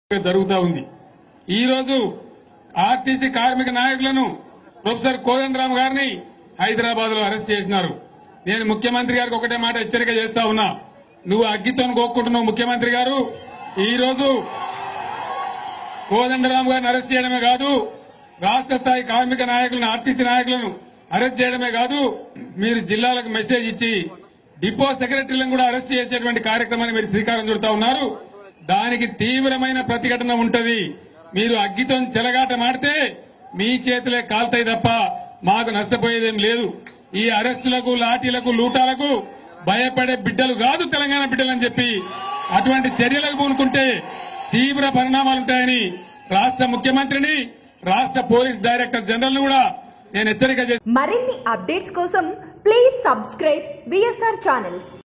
జరుగుతా ఉంది ఈ రోజు ఆర్టీసీ కార్మిక నాయకులను ప్రొఫెసర్ కోదండరామ్ గారిని హైదరాబాద్ లో అరెస్ట్ చేసినారు నేను ముఖ్యమంత్రి గారికి ఒకటే మాట హెచ్చరిక చేస్తా ఉన్నా నువ్వు అగ్గితో కోక్కుంటున్నావు ముఖ్యమంత్రి గారు ఈ రోజు కోదండరామ్ గారిని అరెస్ట్ చేయడమే కాదు రాష్ట్ర స్థాయి కార్మిక నాయకులను ఆర్టీసీ నాయకులను అరెస్ట్ చేయడమే కాదు మీరు జిల్లాలకు మెసేజ్ ఇచ్చి డిపో సెక్రటరీలను కూడా అరెస్ట్ చేసేటువంటి కార్యక్రమాన్ని మీరు శ్రీకారం చుడతా ఉన్నారు దానికి తీవ్రమైన ప్రతిఘటన ఉంటది మీరు అగ్గితో చెలగాట మాడితే మీ చేతులే కాల్తాయి తప్ప మాకు నష్టపోయేదేం లేదు ఈ అరెస్టులకు లాఠీలకు లూటాలకు భయపడే బిడ్డలు కాదు తెలంగాణ బిడ్డలని చెప్పి అటువంటి చర్యలకు పూనుకుంటే తీవ్ర పరిణామాలుంటాయని రాష్ట్ర ముఖ్యమంత్రిని రాష్ట్ర పోలీస్ డైరెక్టర్ జనరల్ కూడా నేను హెచ్చరిక చేస్తున్నాను. మరిన్ని అప్డేట్స్ కోసం ప్లీజ్ సబ్స్క్రైబ్ విఎస్ఆర్ ఛానల్స్